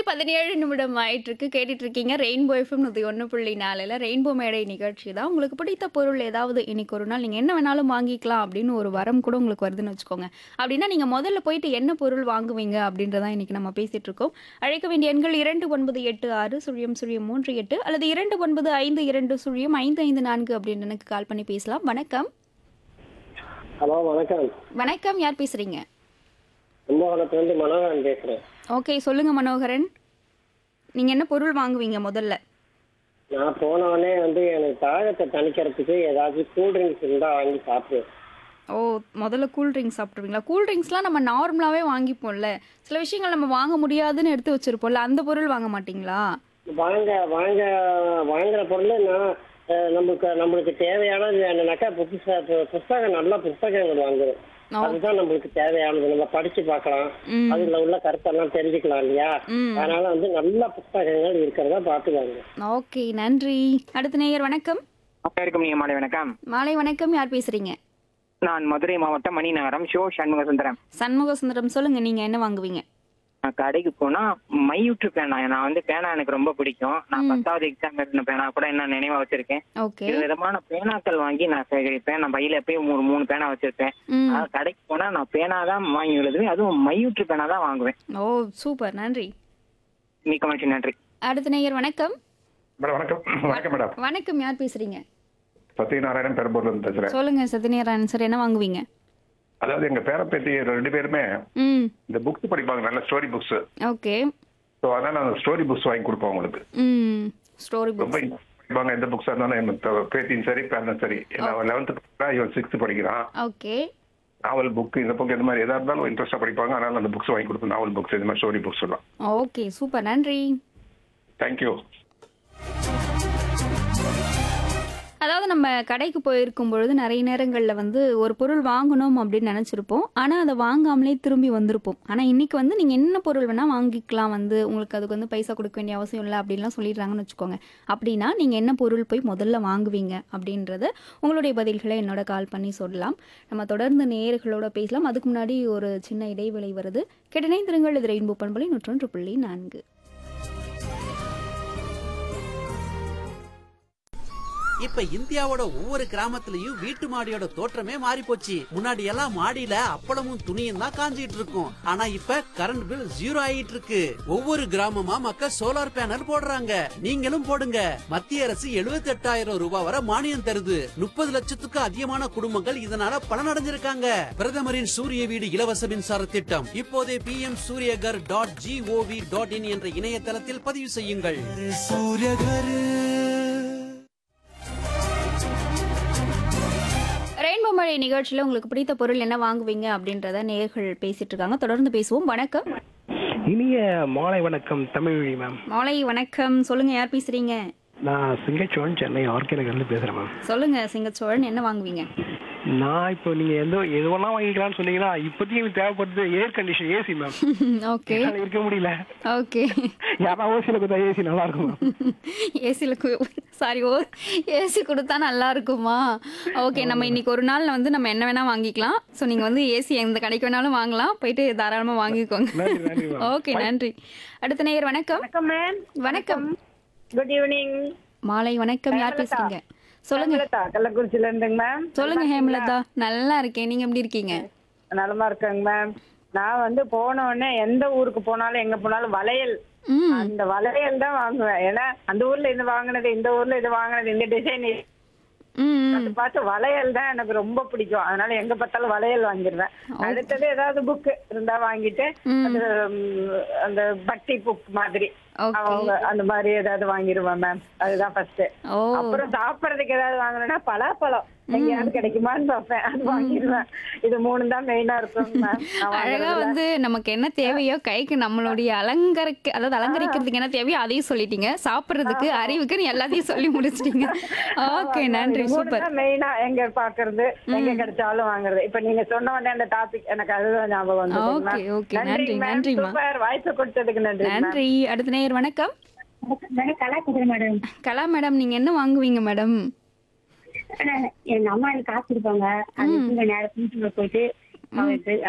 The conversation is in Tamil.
பதினேழு நிமிடம் ஆயிட்டு இருக்கு கேட்டுட்டு இருக்கீங்க ரெயின்போ எஃப்எம் நூற்றி ஒன்று புள்ளி நாலில் ரெயின்போ மேடை நிகழ்ச்சி தான் உங்களுக்கு பிடித்த பொருள் ஏதாவது இன்னைக்கு ஒரு நாள் நீங்கள் என்ன வேணாலும் வாங்கிக்கலாம் அப்படின்னு ஒரு வரம் கூட உங்களுக்கு வருதுன்னு வச்சுக்கோங்க அப்படின்னா நீங்கள் முதல்ல போயிட்டு என்ன பொருள் வாங்குவீங்க அப்படின்றதான் இன்னைக்கு நம்ம பேசிட்டு இருக்கோம் அழைக்க வேண்டிய எண்கள் இரண்டு ஒன்பது எட்டு ஆறு சுழியம் சுழியம் மூன்று எட்டு அல்லது இரண்டு ஒன்பது ஐந்து இரண்டு சுழியம் ஐந்து ஐந்து நான்கு அப்படின்னு எனக்கு கால் பண்ணி பேசலாம் வணக்கம் ஹலோ வணக்கம் வணக்கம் யார் பேசுறீங்க கும்பகோணத்துலேருந்து மனோகரன் பேசுகிறேன் ஓகே சொல்லுங்க மனோகரன் நீங்க என்ன பொருள் வாங்குவீங்க முதல்ல நான் போனவொடனே வந்து எனக்கு தாகத்தை தணிக்கிறதுக்கு ஏதாச்சும் கூல் ட்ரிங்க்ஸ் இருந்தால் வாங்கி சாப்பிடுவேன் ஓ முதல்ல கூல் ட்ரிங்க்ஸ் சாப்பிட்ருவீங்களா கூல் ட்ரிங்க்ஸ்லாம் நம்ம நார்மலாகவே வாங்கிப்போம்ல சில விஷயங்கள் நம்ம வாங்க முடியாதுன்னு எடுத்து வச்சிருப்போம்ல அந்த பொருள் வாங்க மாட்டீங்களா வாங்க வாங்க வாங்குற பொருள் நான் அஹ், நமக்கு நம்மளுக்கு தேவையானது என்னன்னாக்கா புதுசாக புஸ்தகம் நல்ல புஸ்தகங்கள் வாங்குவேன் ஓ. அதுதான் நம்மளுக்கு தேவையானது நம்ம படிச்சு பார்க்கலாம் ம் அதுல உள்ள கருத்தெல்லாம் தெரிஞ்சுக்கலாம் இல்லையா ம் அதனால வந்து நல்ல புஸ்தகங்கள் இருக்கிறதா பார்த்து வாங்குவேன் ஓகே நன்றி அடுத்த நேயர் வணக்கம் வணக்கம் நீங்க மாலை வணக்கம் மாலை வணக்கம் யார் பேசுறீங்க நான் மதுரை மாவட்டம் மணிநகரம் ஷோ சண்முக சுந்தரம் சண்முக சுந்தரம் சொல்லுங்க நீங்க என்ன வாங்குவீங்க நான் கடைக்கு போனா மையூற்று பேனா நான் வந்து பேனா எனக்கு ரொம்ப பிடிக்கும் நான் ம். பத்தாவது எக்ஸாம் எழுதின பேனா கூட என்ன நினைவா வச்சிருக்கேன் ஓகே இது விதமான பேனாக்கள் வாங்கி நான் சேகரிப்பேன் நான் பையில எப்பயும் ஒரு மூணு பேனா வச்சிருப்பேன் ம் அதாவது கடைக்கு போனா நான் பேனா தான் வாங்கி எழுதுவேன் அதுவும் மையூற்று பேனா தான் வாங்குவேன் ஓ சூப்பர் நன்றி மிக்க மகிழ்ச்சி நன்றி அடுத்த நேயர் வணக்கம் மேடம் வணக்கம் வணக்கம் மேடம் வணக்கம் யார் பேசுறீங்க சத்யநாராயணன் பெரம்பூர்ல இருந்து பேசுறேன் சொல்லுங்க சத்யநாராயணன் சார் என்ன வாங்குவீங்க அதாவது எங்க பேரப்பேத்தி ரெண்டு பேருமே ம் இந்த புக்ஸ் படிப்பாங்க நல்ல ஸ்டோரி புக்ஸ் ஓகே ஸோ அதனால நான் ஸ்டோரி புக்ஸ் வாங்கி கொடுப்போம் அவங்களுக்கு ம் ஸ்டோரி ரொம்ப புக்ஸ் படிப்பாங்க எந்த புக்ஸா இருந்தாலும் எனக்கு பேத்தியும் சரி பேரனும் சரி நான் லெவன்த்து படிக்கிறேன் இவன் சிக்ஸ்த் படிக்கிறான் ஓகே நாவல் புக் இந்த புக் இந்த மாதிரி எதா இருந்தாலும் இன்ட்ரெஸ்டா படிப்பாங்க அதனால அந்த புக்ஸ் வாங்கி கொடுப்பேன் நாவல் புக்ஸ் இந்த மாதிரி ஸ்டோரி புக்ஸ் எல்லாம் ஓகே சூப்பர் நன்றி தேங்க்யூ அதாவது நம்ம கடைக்கு போயிருக்கும் பொழுது நிறைய நேரங்களில் வந்து ஒரு பொருள் வாங்கணும் அப்படின்னு நினச்சிருப்போம் ஆனால் அதை வாங்காமலே திரும்பி வந்திருப்போம் ஆனால் இன்னைக்கு வந்து நீங்கள் என்ன பொருள் வேணால் வாங்கிக்கலாம் வந்து உங்களுக்கு அதுக்கு வந்து பைசா கொடுக்க வேண்டிய அவசியம் இல்லை அப்படின்லாம் சொல்லிடுறாங்கன்னு வச்சுக்கோங்க அப்படின்னா நீங்கள் என்ன பொருள் போய் முதல்ல வாங்குவீங்க அப்படின்றத உங்களுடைய பதில்களை என்னோட கால் பண்ணி சொல்லலாம் நம்ம தொடர்ந்து நேயர்களோட பேசலாம் அதுக்கு முன்னாடி ஒரு சின்ன இடைவேளை வருது கெட்டனை திருங்கள் இது ரெயின்போ பண்பலை நூற்றொன்று புள்ளி நான்கு இப்ப இந்தியாவோட ஒவ்வொரு கிராமத்துலயும் வீட்டு மாடியோட தோற்றமே மாறி போச்சு முன்னாடி எல்லாம் மாடியில அப்பளமும் துணியும் தான் காஞ்சிட்டு இருக்கும் ஆனா இப்ப கரண்ட் பில் ஜீரோ ஆயிட்டு இருக்கு ஒவ்வொரு கிராமமா மக்கள் சோலார் பேனல் போடுறாங்க நீங்களும் போடுங்க மத்திய அரசு 78000 ரூபாய் வரை மானியம் தருது முப்பது லட்சத்துக்கு அதிகமான குடும்பங்கள் இதனால பலனடைஞ்சிருக்காங்க பிரதமரின் சூரிய வீடு இலவச மின்சார திட்டம் இப்போதே P M Suryaghar dot GOV dot in என்ற இணையதளத்தில் பதிவு செய்யுங்கள் ரெயின்போ மழை நிகழ்ச்சியில் உங்களுக்கு பிடித்த பொருள் என்ன வாங்குவீங்க அப்படின்றத நேயர்கள் பேசிட்டு இருக்காங்க தொடர்ந்து பேசுவோம் வணக்கம் இனிய மாலை வணக்கம் தமிழ்மொழி மேம் மாலை வணக்கம் சொல்லுங்க யார் பேசுறீங்க நான் சிங்கச்சோழன் சென்னை ஆர்கே நகர்லேருந்து பேசுகிறேன் மேம் சொல்லுங்க சிங்கச்சோழன் என்ன வாங்குவீங்க நான் இப்போ நீங்கள் எந்த எதுவெல்லாம் வாங்கிக்கலாம்னு சொன்னீங்கன்னா இப்போதைக்கு எனக்கு தேவைப்படுறது air condition AC ma'am okay என்னால இருக்க முடியல ஓகே யாரா ஓசியில் கொடுத்தா ஏசி நல்லா இருக்கும் மேம் ஏசியில் சாரி ஓ ஏசி கொடுத்தா நல்லா இருக்குமா ஓகே நம்ம இன்னைக்கு ஒரு நாள் வந்து நம்ம என்ன வேணா வாங்கிக்கலாம் ஸோ நீங்கள் வந்து ஏசி எந்த கடைக்கு வேணாலும் வாங்கலாம் போயிட்டு தாராளமாக வாங்கிக்கோங்க நன்றி நன்றி மேம் ஓகே நன்றி அடுத்த நேயர் வணக்கம் வணக்கம் மேம் வணக்கம் குட் ஈவினிங் மாலை வணக்கம் யார் பேசுறீங்க சொல்லுங்க ஹேமலதா கள்ளக்குறிச்சியில இருந்துங்க மேம் சொல்லுங்க ஹேமலதா நல்லா இருக்கேன் நீங்க எப்படி இருக்கீங்க நலமா இருக்கேங்க மேம் நான் வந்து போன உடனே எந்த ஊருக்கு போனாலும் எங்க போனாலும் வளையல் ம் அந்த வளையல் தான் வாங்குவேன் ஏன்னா அந்த ஊர்ல இது வாங்கினது இந்த ஊர்ல இது வாங்கினது இந்த டிசைன் ம் ம். பார்த்து வளையல் தான் எனக்கு ரொம்ப பிடிக்கும் அதனால எங்க பார்த்தாலும் வளையல் வாங்கிடுவேன் அடுத்தது ஏதாவது புக் இருந்தா வாங்கிட்டு அந்த ம், அந்த பக்தி புக் மாதிரி Okay. அவங்க அந்த மாதிரி ஏதாவது வாங்கிடுவேன் மேம் அதுதான் ஃபர்ஸ்ட் ஓ அப்புறம் சாப்பிடறதுக்கு ஏதாவது வாங்கணும்னா பலாப்பழம் எங்கேயாவது கிடைக்குமான்னு பார்ப்பேன் அது வாங்கிடுவேன் இது மூணு தான் மெயினா இருக்கும் மேம் நான் அழகா வாங்குறதுல. வந்து நமக்கு என்ன தேவையோ கைக்கு நம்மளுடைய அலங்கரிக்க அதாவது அலங்கரிக்கிறதுக்கு என்ன தேவையோ அதையும் சொல்லிட்டீங்க சாப்பிடுறதுக்கு அறிவுக்குன்னு எல்லாத்தையும் சொல்லி முடிச்சிட்டீங்க ஓகே ஆமா, நன்றி இது மூணு சூப்பர் தான் மெயினா எங்க பாக்குறது எங்க கிடைச்சாலும் வாங்குறது இப்ப நீங்க சொன்ன உடனே அந்த டாபிக் எனக்கு அதுதான் ஞாபகம் வந்தது Okay, okay. நன்றி, ma'am. நன்றிம்மா. சூப்பர் வாய்ப்பு கொடுத்ததுக்கு நன்றி ma'am. நன்றி அடுத்த நேயர் வணக்கம் கலாக்குதிரை மேடம் கலா மேடம் நீங்க என்ன வாங்குவீங்க மேடம் எங்க அம்மா எனக்கு காசு கொடுப்பாங்க அது நேரம் போயிட்டு அவருக்கு